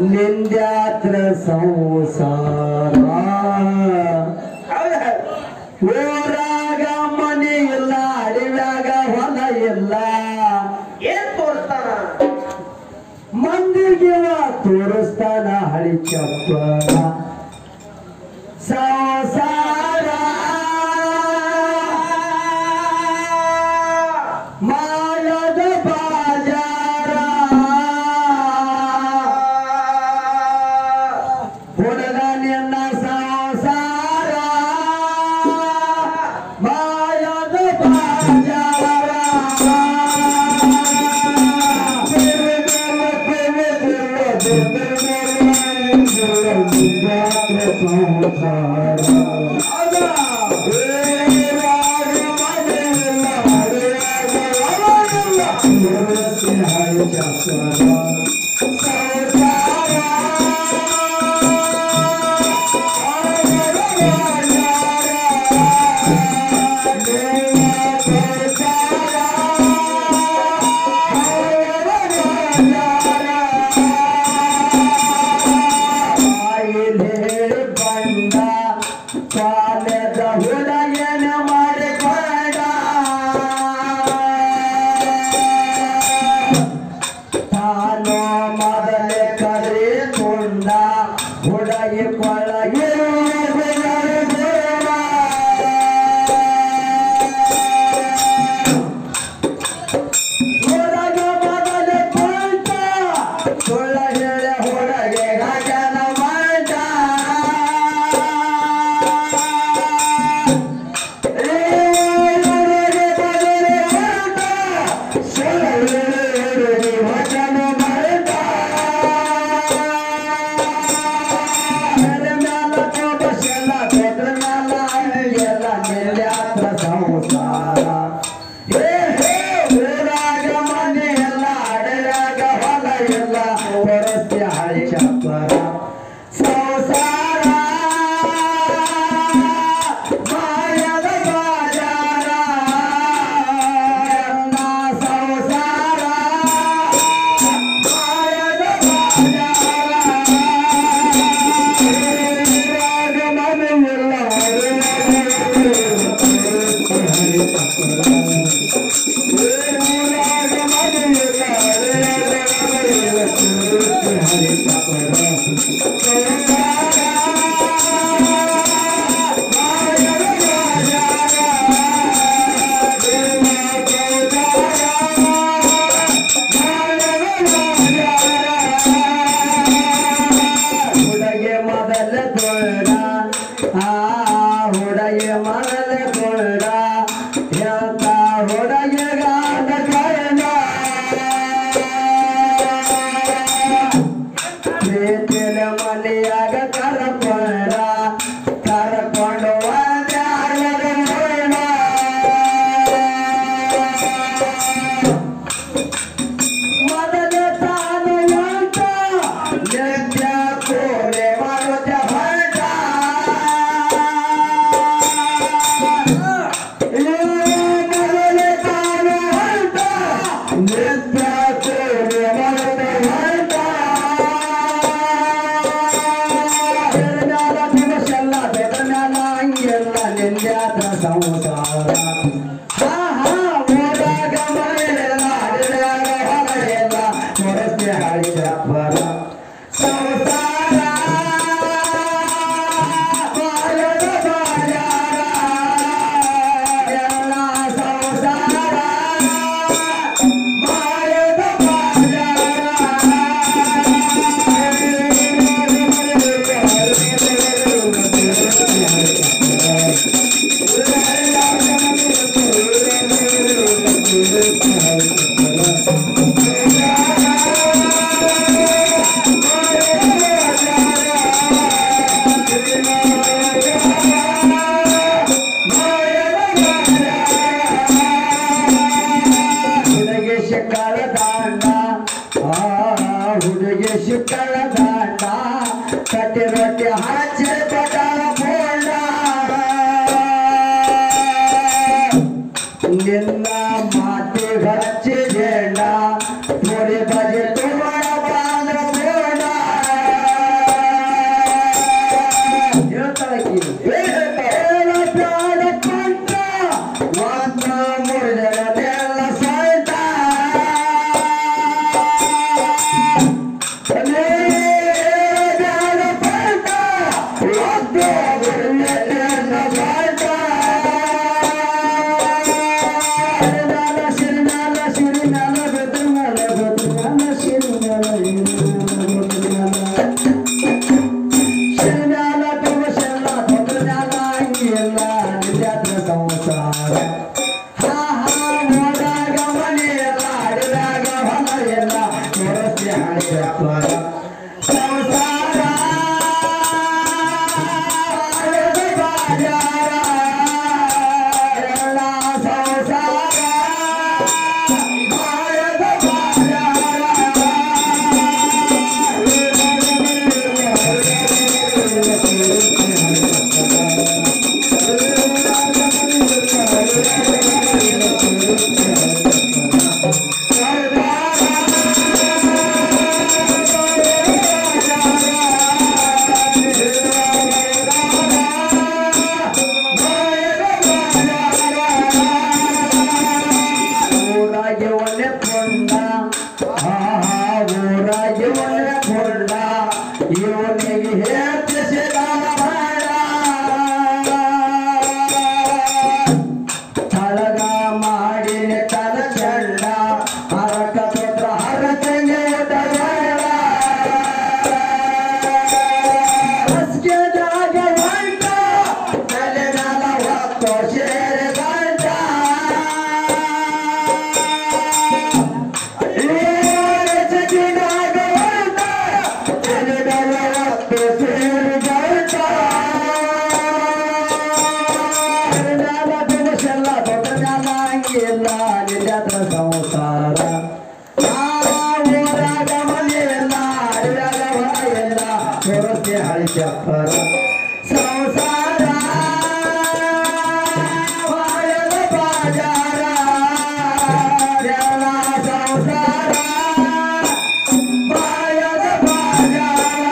ನಿಂದ್ಯಾತ್ರ ಸಂಸಾರ ಹೌದ ಊರಾಗ ಮನೆ ಇಲ್ಲ ಅಡಿವ್ಯಾಗ ಹೊಲ ಇಲ್ಲ ಏನ್ ತೋರಿಸ್ತಾನ ಮಂದಿಗೆ ಇವ ತೋರಿಸ್ತಾನ ಹಳಿ ಚಪ್ಪರ ಸಂಸಾರ ಮಾಯದ ಬಾಜಾರ ಹುಡುಗ ನಿನ್ನ ಸಂಸಾರ ಮಾಯದ ಬಾಜಾರ ಬಂದ ಕಾಲದ ಹುಡುಗನ ಮಾಡಿಕೊಂಡ ತಾನು ಮೊದಲೇ ಕರೆದುಕೊಂಡ ಹುಡುಗಿ ಕೊಳಗೆ ಹುಡುಗ ಮೊದಲೇ ಕೊಂಡ ಸುಳ್ಳ ಹೇಳ ಹುಡುಗೆ ಗಗನ ಮಾಡ ಸಂಸಾರ ಮಾಯದ ಬಾಜಾರ ನನ್ನ ಸಂಸಾರ ಮಾಯದ ಬಾಜಾರ ಮನೆಯಿಲ್ಲ ಹುಡುಗಿ ಮೊದಲ ತೊಳ್ದ ಆ ಹುಡುಗಿ ಮೊದಲ ತೊಳ್ದ ಎಂತ ಹುಡುಗಿಗಾದ ಕಳ್ದ ಪ್ರೀತಿಲ ಮನೆಯಾಗ ಕರಕೊಂಡ ಕರಕೊಂಡು ಒಂದಾಗದ ನೋಡ ಮೊದಲ ತಾನು ಅಂತ ನಿತ್ಯ ಕೋರೆ ಮಾಡುತ್ತ ಹೊರಟ ಏ ಮೊದಲ ತಾನು ಅಂತ ನಿತ್ಯ ಕೋರೆ ಮಾಡುತ್ತ ಹೊರಟ ಬೆರಮ್ಯಾಲ ದಿವಸೆಲ್ಲ ಬೆರಮ್ಯಾಲ ಹಂಗೆಲ್ಲ ನಿಂದ್ಯಾತ ಸಂಸಾರ ಹಾ ಹಾ ಊರಾಗ ಮನೆಯೆಲ್ಲ ಅಡವ್ಯಾಗ ಹೊಲಯೆಲ್ಲ ಕೊರಸ್ತಿ ಹಾಳಿ ಚಪ್ಪರ ಸಂಸಾರ ಬಾಳದ ಬಾಳ್ಯಾರ ಎಲ್ಲ ಸಂಸಾರ ಮಾಯದ ಹುಡುಗಿ ಶಿಕ್ಕಳ ದಾಂಡ ಆ ಹುಡುಗಿ ಶಿಕ್ಕಳ ದಾಂಡ ಕಟ್ಟಿ ರೊಟ್ಟಿ ಹಚ್ಚಿ ಕೊಟ್ಟಾಳ ಬೋಂಡ ನಿನ್ನ ಮಾತಿ ಹಚ್ಚಿ ಜೇಂಡ ಪುರಿ ಬಜೆ ತುಮಡ ಬಾಂದ್ರ ಬೋಂಡ ಊರಾಗೆ ಒಳ್ಳೆ ಕೊಂಡ ಆ ಊರಾಗೆ ಒಳ್ಳೆ ಕೊಂಡ ಇವನಿಗೆ ಹೆಚ್ಚಿಸಿದ ಮಾಡ ತಳಗ ಮಾಡಿನ ತಲ ಚಂಡ ಹರಕ ತೊಟ್ರ ಹರಕಂಗೆ ಬೇಡ ಹಸ್ಗೆದಾಗ ಹೊಂಟ ತಲೆ ಮ್ಯಾಲ ಹೊತ್ತು ಸೇರಿ ಗಂಟ ಏರಚಕಿದಾಗ ಹೊಂಟ ತಲೆ ಮ್ಯಾಲ ಹೊತ್ತು ಸೇರಿ ಗಂಟ ಮ್ಯಾಲ ದುಮಸೆಲ್ಲ ದೊಡ್ಡ ಮ್ಯಾಲ ಹಂಗಿಲ್ಲ ನಿಜದ ಸಂಸಾರ ಆ ಊರಾಗ ಮನೆ ಇಲ್ಲ ಅಡವ್ಯಾಗ ಹೊಲ ಇಲ್ಲ ವ್ಯವಸ್ಥೆ ಹಳಿ ಚಪ್ಪರ ಸಂಸಾರ ಬಾಯದ ಬಾಜಾರ ಜನ ಸಂಸಾರ ಬಾಯದ ಬಾಜಾರ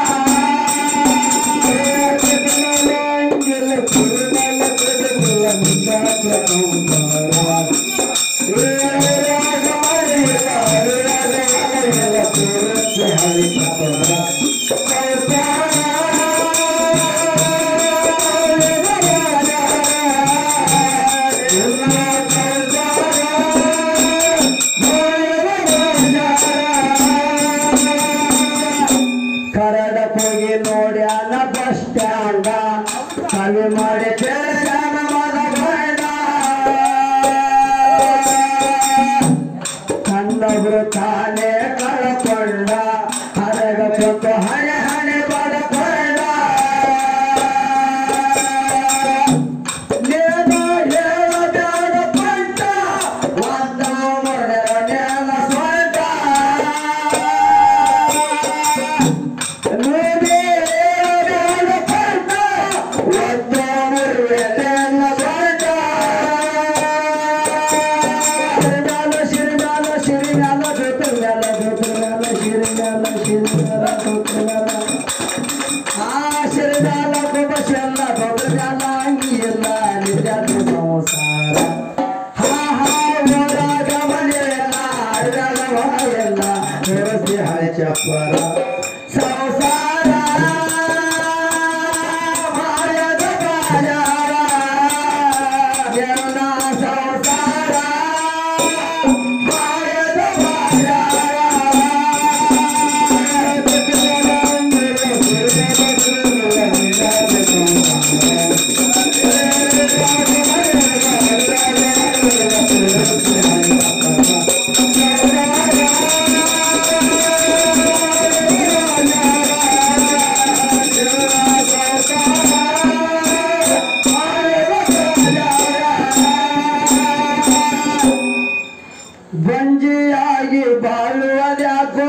ಕರಡ ಹೋಗಿ ನೋಡಿ ಅನ್ನ ಬಸ್ ಸ್ಟ್ಯಾಂಡ ಕವಿ ಮಾಡಿ ಕೇಳ್ಯಾನ ಮದ ಬೇಡ ಕಣ್ಣೊಬ್ರು ತಾನೇ ಕಳ್ಕೊಂಡ ಹರಗ ಕೊಟ್ಟು ಹಣೆ ಹಣೆ ಬಡಕೊಂಡ ನೇಮ ಹೇಳಬ್ಯಾಡ ಪಂಟ ಒಂದ ಮೊರೆರ ನೇಲ ಸ್ವಂಟ ನೇಮೆ ಹೇಳಬ್ಯಾಡ ಪಂಟ ಒಂದ ಮೊರೆರ ನೇಲ ಸ್ವಂಟ ಶಿರಿಮ್ಯಾಲ ಶಿರಿಮ್ಯಾಲ ಶಿರಿಮ್ಯಾಲ ಜ್ಯೋತಿರ್ಮ್ಯಾಲ ಜ್ಯೋತಿರ್ಮ್ಯಾಲ ಶಿರಿಮ್ಯಾಲ ಶಿರಿಮ್ಯಾಲ ಜ್ಯೋತಿರ್ಮ್ಯಾಲ ಆ ಶಿರದಾಲ ಕುಬಶೆಲ್ಲ ಗೊಬ್ಬರದಾಲ ಅಂಗಿಲ್ಲ ನಿಜದ ಸಂಸಾರ ಹಾ ಹಾ ಊರಾಗ ಮನೆಯಲ್ಲ ಅಡವ್ಯಾಗ ಹೊಲ ಎಲ್ಲ ವ್ಯವಸ್ಥೆ ಹಳೆ ಚಪ್ಪರ ಸಂಸಾರ ಮಾಯದ ಬಾಜಾರ ಜನ ಸಂಸಾರ ಮಾಯದ ಬಂಜಿಯಾಗಿ ಬಾಳುವುದ್ಯಾಕೋ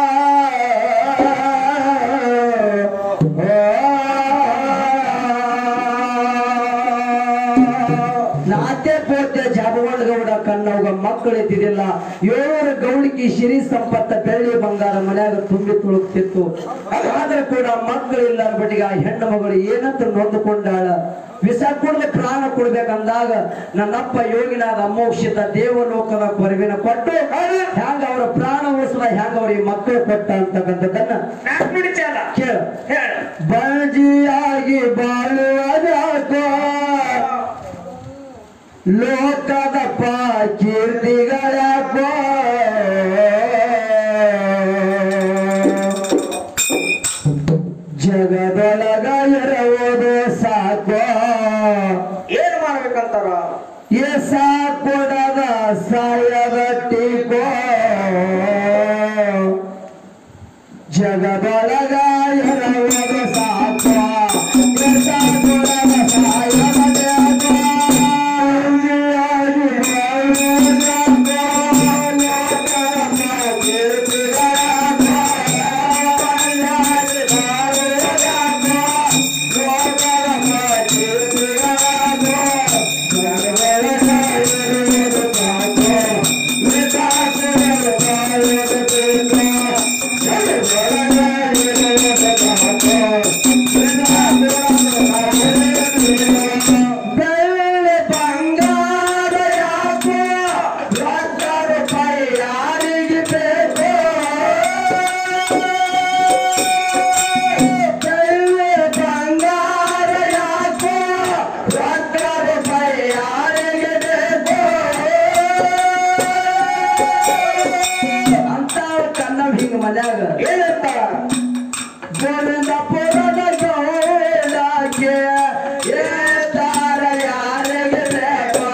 ನಾತೆ ಪೋತೆ ಜಾಬಗೊಂಡಗೌಡ ಕಣ್ಣವ್ಗ ಮಕ್ಕಳು ಇದ್ದಿದ್ದಿಲ್ಲ ಏಳೂರು ಗೌಳಿಗೆ ಸಿರಿ ಸಂಪತ್ತ ಬೆಳ್ಳಿ ಬಂಗಾರ ಮನ್ಯಾಗ ತುಂಬಿ ತುಳುಕ್ತಿತ್ತು ಆದ್ರೆ ಕೂಡ ಮಕ್ಕಳಿಲ್ಲ ಬಟ್ಟಿಗೆ ಆ ಹೆಣ್ಣು ಮಗಳು ಏನಂತ ನೊಂದುಕೊಂಡಾಳ ವಿಷ ಕುಡ್ದು ಪ್ರಾಣ ಕೊಡ್ಬೇಕಂದಾಗ ನನ್ನಪ್ಪ ಯೋಗಿನಾದ ಅಮೋಕ್ಷಿತ ದೇವಲೋಕದ ಕೊರವಿನ ಕೊಟ್ಟು ಹ್ಯಾಂಗ ಅವರ ಪ್ರಾಣ ಉಳಿಸಲ ಹ್ಯಾಂಗ ಅವ್ರಿಗೆ ಮಕ್ಕಳು ಕೊಟ್ಟ ಅಂತಕ್ಕಂಥದ್ದನ್ನ ನಾಲ್ಕು ನುಡಿ ಚಾಲ ಕೇಳ ಹೇಳ ಬಳ್ಜಿಯಾಗಿ ಬಾಳುವುದ್ಯಾಕೋ ಲೋಕದ ಕೀರ್ತಿಗಳಾಕೋ ಜಗದೊಳಗ ಇರುವುದು ಸಾಕೋ ಏನ್ ಮಾಡ್ಬೇಕಂತಾರ ಎಸ ಕೊಡದ ಸಾಯದ ಟೀಕೋ ಜಗದೊಳಗ ಇರುವುದು ಸಾಕೋ ಎಸ ಕೊಡದ ಸಾಯದ ಟೀಕೋ ಅಂಜಿಯಾಗಿ ಬಾಳುವುದ್ಯಾಕೋ, ಲೋಕದ ಕೀರ್ತಿಗಳಾಕೋ, ಅಂಜಿಯಾಗಿ ಬಾಳುವುದ್ಯಾಕೋ, ಲೋಕದ ಕೀರ್ತಿಗಳಾಕೋ, ಜಗದೊಳಗ ಇರುವುದು ಸಾಕೋ ಮನ್ಯಾಗ ಏನಂತ ಗೋವಿಂದಪುರದ ಗೌಡಗೆ ಏತಾರ ಯಾರಿಗೆ ಬೇಕೋ?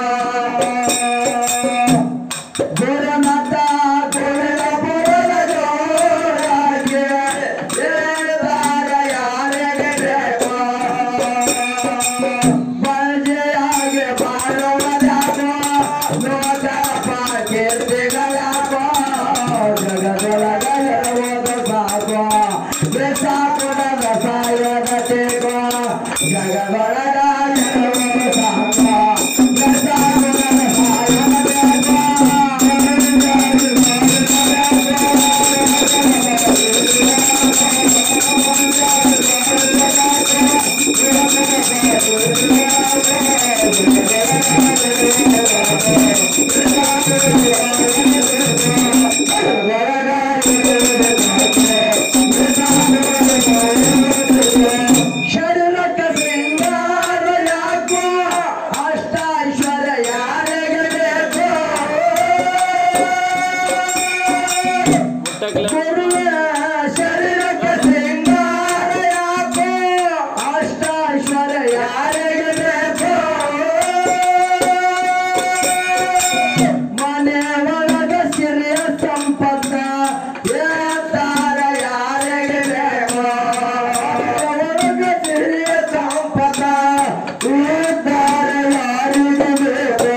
ಗುರುನಾಥ ಗೋವಿಂದಪುರದ ಗೌಡಗೆ ಏತಾರ ಯಾರಿಗೆ ಬೇಕೋ? ಬಂಜೆಯಾಗಿ ಬಾಳುವುದ್ಯಾಕೋ? ಲೋಕಪ್ಪ ಕೀರ್ತಿಗಳ್ಯಾಕೋ? ಜಗದೊಳಗ ಇರುವುದು ಸಾಕೋ? ಬೆಸಾಕುಡ ರಸಾಯನ ತೇಗೋ? ಜಗದೊಳಗ ಇರುವುದು ಸಾಕೋ? ಬೆಸಾಕುಡ ರಸಾಯನ ತೇಗೋ? ಶರೀರಕ್ಕೆ ಸಿಂಗಾರ ಯಾಕೋ ಅಷ್ಟಾಶ್ವರ್ಯ ಯಾರಿಗೆ ಬೇಕು ಗುರುವೇ ಶರೀರಕ್ಕೆ ಸಿಂಗಾರ ಯಾಕೋ ಅಷ್ಟಾಶ್ವರ್ಯ ಯಾರಿಗೆ ಬೇಕು ಮನೆ ಒಳಗ ಸಿರಿಯ ಸಂಪತ್ತ ಏತಾರ ಯಾರಿಗೆ ಬೇಕು ಒಳಗ ಸಿರಿಯ ಸಂಪತ್ತ ಏತಾರ ಯಾರಿಗೆ ಬೇಕು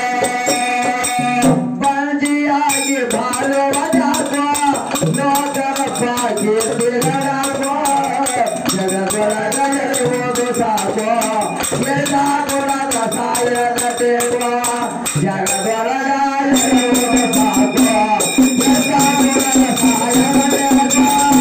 ಬಂಜಿಯಾಗಿ ಬಾಳುವ ಜಾಗೋ ಲೋಕರಪ್ಪ ಕೀರ್ತಿಗಳಾಗೋ ಜಗದೊಳಗ ಇರುವುದು ಸಾಕೋ ಎಲ್ಲ ಗುಣದ ಸಾಯದ ತೇಗೋ ಜಗದೊಳಗ ಇರುವುದು ಸಾಕೋ ಎಲ್ಲ ಗುಣದ ಸಾಯದ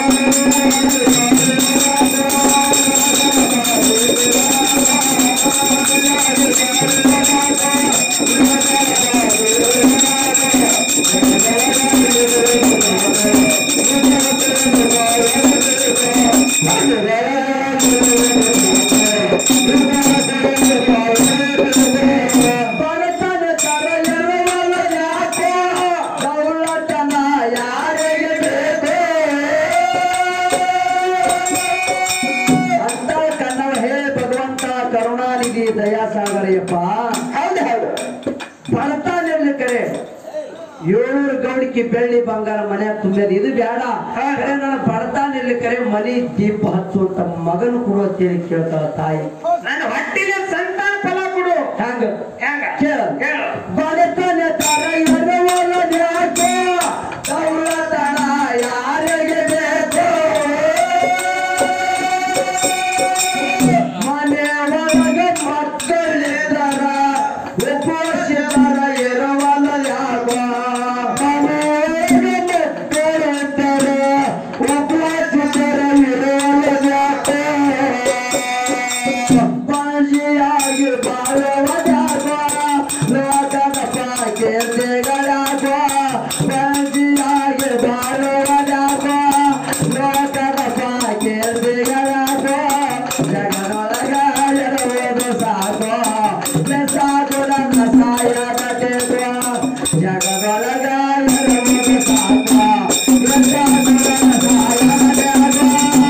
ಬಡತನ ತರ ಇರುವಲ್ಲ ಯಾಕೋ ದೌಲತನ ಯಾರಿಗೆ ಬೇಕು ಅಂತ ಕನ್ನಡ ಹೇ ಭಗವಂತ ಕರುಣಾನಿಧಿ ದಯಾಸಾಗರಯ್ಯಪ್ಪ ಹೌದು ಹೌದು ಬಡತನ ಇರ್ಲಿಕ್ಕರೆ ಏಳೂರು ಗೌಡಿಕೆ ಬೆಳ್ಳಿ ಬಂಗಾರ ಮನೆ ತುಂಬ್ಯದ ಇದು ಬೇಡ ಕರೆ ನನ್ನ ಬಡತನ ಇರ್ಲಿಕ್ಕರೆ ಮನಿ ದೀಪ ಹಚ್ಚುವಂತ ಮಗನು ಕೊಡುವಂತೇಳಿ ಕೇಳ್ತಾಳ ತಾಯಿ ನನ್ನ ಹೊಟ್ಟಿನ ಸಂತಾನ ಫಲ ಕೊಡು ಹ್ಯಾಂಗ ಹೆಂಗ ಕೇಳ ಹೇಳು ಬಡತನ ತರ ಇರುವಲ್ಲ ಯಾಕೋ ದೌಲತನ ಯಾರಿಗೆ ಬೇಕು ಮನೆ ಒಳಗೆ ಮಕ್ಕಳಿದ್ದರ ಉಪೋಷಿತರ ಇರುವಲ್ಲ ಯಾಕೋ ಮನೆಯೊಳಗೆ ಮಕ್ಕಳಿದ್ದರ ಉಪೋಷಿತರ ಇರುವಲ್ಲ ಯಾಕೋ ಬಾಜಿಯಾಗಿ ಬಾಳುವ ಜಾಗೋ ಲೋಕದ ಪಾಕೀರ್ತಿಗಳಾಗೋ ಬಾಜಿಯಾಗಿ ಬಾಳುವ ಜಾಗೋ ಲೋಕದ ಪಾಕೀರ್ತಿಗಳಾಗೋ ಜಗದೊಳಗ ಇರುವುದು ಸಾಕೋ ಸಾಕು ನನ್ನ ಸಾಯದ ತೇಗೋ ಜಗದೊಳಗ ಇರುವುದು ಸಾಕೋ ಸಾಕು ನನ್ನ ಸಾಯದ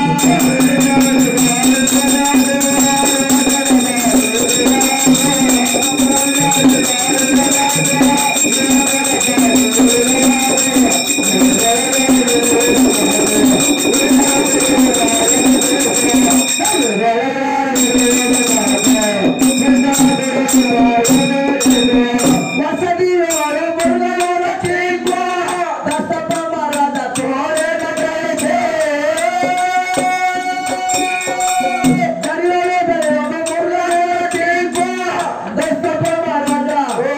ವಸತಿ ಮುರುಗನೂರ ಚೀಪ ದಸಪ ಮರದ ತೋರೆ ನಗರಿಸೆ ಕರಿಯಲೆ ಬೆಳೆಯುವ ಮುರುಗನೂರ ಚೀಪ ದಸಪ ಮರದ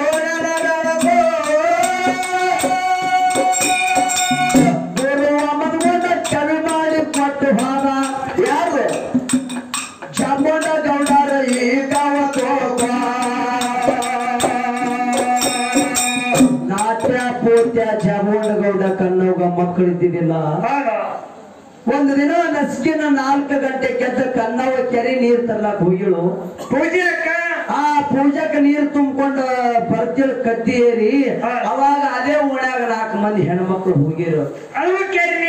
ಗುರುವ ಮದುವಂತ ಕವಿ ಮಾಡಿ ಕೊಟ್ಟು ಭಾಗ ಯಾರು ಚಾಮುಂಡ ಗೌಡರ ಈಗ ನಾಟ್ಯ ಪೂರ್ತ್ಯ ಚಾಮುಂಡ ಗೌಡ ಕನ್ನೋಗ ಮಕ್ಕಳಿದ್ದಿದ್ದಿಲ್ಲ ಹೌದು ಒಂದು ದಿನ ನಸ್ಕಿನ ನಾಲ್ಕು ಗಂಟೆ ಕೆದ್ದ ಕನ್ನವ ಕೆರೆ ನೀರ್ ತರ್ಲಾಕ್ ಹೋಗಿಳು ಪೂಜೆ ಅಕ್ಕ ಆ ಪೂಜಾಕ ನೀರ್ ತುಂಬಿಕೊಂಡ ಬರ್ತಿಲ್ ಕತ್ತಿ ಏರಿ ಹಾ. ಅವಾಗ ಅದೇ ಓಣ್ಯಾಗ ನಾಲ್ಕು ಮಂದಿ ಹೆಣ್ಮಕ್ಳು ಹೋಗಿರು ಅವು ಕೆರೆ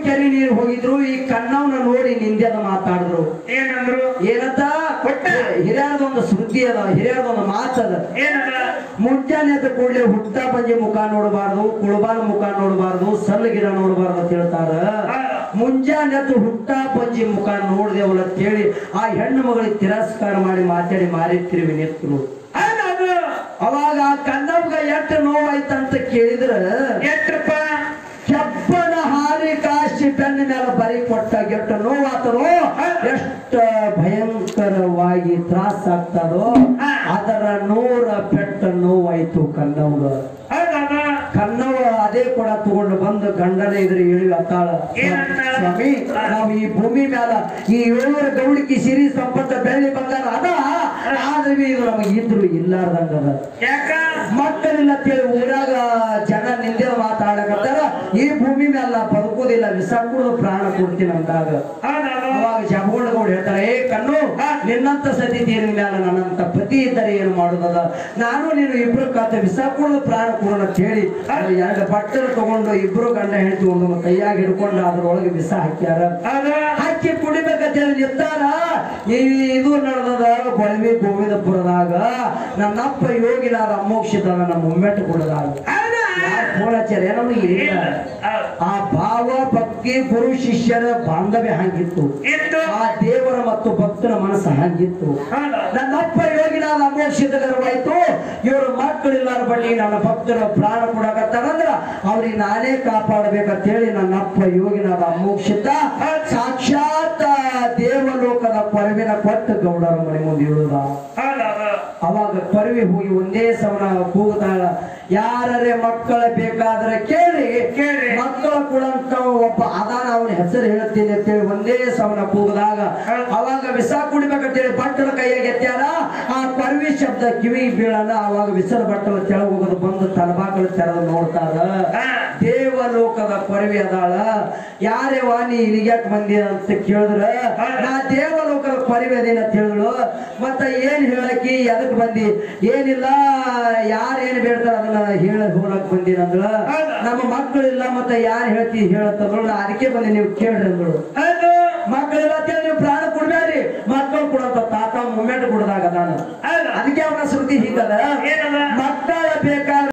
ಕೆರೆ ನೀರು ಹೋಗಿದ್ರು ಈ ಕಣ್ಣವನ್ನ ನೋಡಿ ನಿಂದೆದ ಮಾತಾಡಿದ್ರು ಏನಂದ್ರು ಏನಂತ ಕೊಟ್ಟ. ಹಿರಿಯರದೊಂದು ಸುದ್ದಿ ಅದ ಹಿರಿಯರದೊಂದು ಮಾತದ ಏನದ ಮುಂಜಾನೆ ಎದ್ದ ಕೂಡಲೇ ಹುಟ್ಟ ಪಂಜಿ ಮುಖ ನೋಡಬಾರ್ದು ಕುಳಬಾನ ಮುಖ ನೋಡಬಾರ್ದು ಸಣ್ಣ ಗಿಡ ನೋಡಬಾರ್ದು ಅಂತ ಹೇಳ್ತಾರ ಮುಂಜಾನೆ ಎದ್ದು ಹುಟ್ಟ ಪಂಜಿ ಮುಖ ನೋಡ್ದೇವಲ್ಲ ಅಂತ ಹೇಳಿ ಆ ಹೆಣ್ಣು ಮಗಳಿಗೆ ತಿರಸ್ಕಾರ ಮಾಡಿ ಮಾತಾಡಿ ಮಾರಿತ್ತಿರುವಿ ನಿತ್ರು ಹೌದದು ಅವಾಗ ಆ ಕಣ್ಣವ್ಗ ಎಷ್ಟು ನೋವಾಯ್ತಂತ ಕೇಳಿದ್ರ ಎಷ್ಟಪ್ಪ ಕೆಬ್ಬನ ಹಾರಿ ಕಾಶಿ ಬೆನ್ನ ಮೇಲೆ ಬರಿ ಕೊಟ್ಟ ಎಷ್ಟು ನೋವಾತನೋ ಎಷ್ಟ ಭಯಂಕರವಾಗಿ ತ್ರಾಸ ಆಗ್ತದೋ ಅದರ ನೂರ ಪೆಟ್ಟ ನೋವಾಯ್ತು ಕಣ್ಣವ್ಗ ಹೌದದ ಕನ್ನವ ಅದೇ ಕೂಡ ತಗೊಂಡು ಬಂದು ಗಂಡನ ಎದುರು ಹೇಳಿ ಅತ್ತಾಳ ಏನಂತಾಳ? ಸ್ವಾಮಿ ನಾವು ಈ ಭೂಮಿ ಮ್ಯಾಲ ಈ ಏಳೂರ ಗೌಳಿಕಿ ಸಿರಿ ಸಂಪತ್ತ ಬೆಳ್ಳಿ ಬಂಗಾರ ಅದ ಆದ್ರೆ ಇದು ನಮಗೆ ಇದ್ರು ಇಲ್ಲಾರ್ದಂಗದ ಯಾಕ ಮಕ್ಕಳಿಲ್ಲ ಅಂತೇಳಿ ಊರಾಗ ಜನ ನಿಂದೆ ಮಾತಾಡಕತ್ತಾರ ಈ ಭೂಮಿ ಮೇಲೆ ನಾ ಬದುಕುದಿಲ್ಲ ವಿಸಾಕುದು ಪ್ರಾಣ ಕೊಡ್ತೀನಿ ಅಂದಾಗ ಹೌದದು ಅವಾಗ ಜಮಗೊಂಡಗೌಡ ಹೇಳ್ತಾರೆ ಏ ಕಣ್ಣು ನಿನ್ನಂತ ಸತಿ ತೀರಿನ ಮ್ಯಾಲ ನನ್ನಂತ ಪತಿ ಇದ್ದರೆ ಏನು ಮಾಡುದದ ನಾನು ನೀನು ಇಬ್ರು ಕಾತ ವಿಸಾಕುದು ಪ್ರಾಣ ಕೊಡೋಣ ಅಂತ ಹೇಳಿ ಅವ್ರು ಎರಡು ಬಟ್ಟಲು ತಗೊಂಡು ಇಬ್ರು ಗಂಡ ಹೆಂಡತಿ ಒಂದು ಕೈಯಾಗಿ ಹಿಡ್ಕೊಂಡು ಅದ್ರೊಳಗೆ ವಿಸ ಹಾಕ್ಯಾರ ಹೌದು ಹಾಕಿ ಕುಡಿಬೇಕಂತ ಹೇಳಿ ನಿಂತಾರ ಈ ಇದು ನಡೆದದ ಕೊಳವಿ ಗೋವಿಂದಪುರದಾಗ ನನ್ನಪ್ಪ ಯೋಗಿನಾರ ಅಮೋಕ್ಷಿತ ನಮ್ಮ ಮುಮ್ಮೆಟ್ಟು ಕೊಡದಾಗ ಹೌದಾ ಯಾರ್ ಫೋನ್ ಹಚ್ಚಾರ ನಮಗೆ ಇಲ್ಲ ಹೌದು. ಆ ಭಾವ ಭಕ್ತಿ ಗುರು ಶಿಷ್ಯರ ಬಾಂಧವ್ಯ ಹಂಗಿತ್ತು ಇತ್ತು ಆ ದೇವರ ಮತ್ತು ಭಕ್ತನ ಮನಸ್ಸು ಹಂಗಿತ್ತು ಹೌದು ನನ್ನಪ್ಪ ಯೋಗಿನಾದ ಅಮೋಕ್ಷಿತ ಗರ್ವಾಯ್ತು ಇವರು ಮಕ್ಕಳಿಲ್ಲಾರ ಬಳಿ ನನ್ನ ಭಕ್ತರ ಪ್ರಾಣ ಕೊಡಕತ್ತಾರಂದ್ರ ಅವ್ರಿಗೆ ನಾನೇ ಕಾಪಾಡಬೇಕಂತ ಹೇಳಿ ನನ್ನಪ್ಪ ಯೋಗಿನಾದ ಅಮೋಕ್ಷಿತ ಸಾಕ್ಷಾತ್ ದೇವಲೋಕದ ಕೊರವಿನ ಕೊಟ್ಟು ಗೌಡರ ಮನೆ ಮುಂದೆ ಇಳುದ ಹೌದದು ಅವಾಗ ಕೊರವಿ ಹೋಗಿ ಒಂದೇ ಸಮನ ಕೂಗುತ್ತಾಳ ಯಾರೇ ಮಕ್ಕಳ ಬೇಕಾದ್ರೆ ಕೇಳಿ ಕೇಳಿ. ಮಕ್ಕಳ ಕೊಡಂತ ಒಬ್ಬ ಅದಾನ ಅವನ ಹೆಸರು ಹೇಳ್ತೀನಿ ಅಂತೇಳಿ ಒಂದೇ ಸಮನ ಕೂಗಿದಾಗ ಅವಾಗ ವಿಸ ಕುಡಿಬೇಕಂತೇಳಿ ಬಟ್ಟಲ ಕೈಯಾಗ ಎತ್ಯಾರ ಆ ಕೊರವಿ ಶಬ್ದ ಕಿವಿ ಬೀಳಲ್ಲ ಅವಾಗ ವಿಸರ ಬಟ್ಟಲ ತೆಳಗ ಹೋಗೋದು ಬಂದು ತಲಬಾಕಲು ತೆರೆದು ನೋಡ್ತಾರ ಹಾ. ದೇವಲೋಕದ ಕೊರವಿ ಅದಾಳ ಯಾರೇ ವಾಣಿ ಇಲ್ಲಿಗ್ಯಾಕ್ ಬಂದಿ ಅಂತ ಕೇಳಿದ್ರ ನಾ ದೇವಲೋಕದ ಕೊರವಿ ಅದೇನ ಅಂತ ಹೇಳಿದ್ರು ಮತ್ತ ಏನ್ ಹೇಳಕಿ ಎದಕ್ ಬಂದಿ ಏನಿಲ್ಲ ಯಾರು ಏನ್ ಬೇಡ್ತಾರ ಅದನ್ನ ಹೇಳ ಹೋಗಕ್ ಬಂದಿ ಅಂದ್ರ ನಮ್ಮ ಮಕ್ಕಳಿಲ್ಲ ಮತ್ತೆ ಯಾರು ಹೇಳ್ತಿ ಹೇಳತ್ತಂದ್ರು ನಾ ಅದಕ್ಕೆ ಬಂದಿ ನೀವು ಕೇಳ್ರಿ ಅಂದ್ರು ಹೌದು ಮಕ್ಕಳಿಲ್ಲ ಅಂತೇಳಿ ನೀವು ಪ್ರಾಣ ಕೊಡ್ಬೇಡ್ರಿ ಮಕ್ಕಳು ಕೊಡಂತ ತಾತ ಮುಮ್ಮೆಂಟ್ ಕೊಡದಾಗ ನಾನು ಹೌದು ಅದಕ್ಕೆ ಅವನ ಶ್ರುತಿ ಹೀಗದ ಏನದ ಮಕ್ಕಳ ಬೇಕಾದ್ರೆ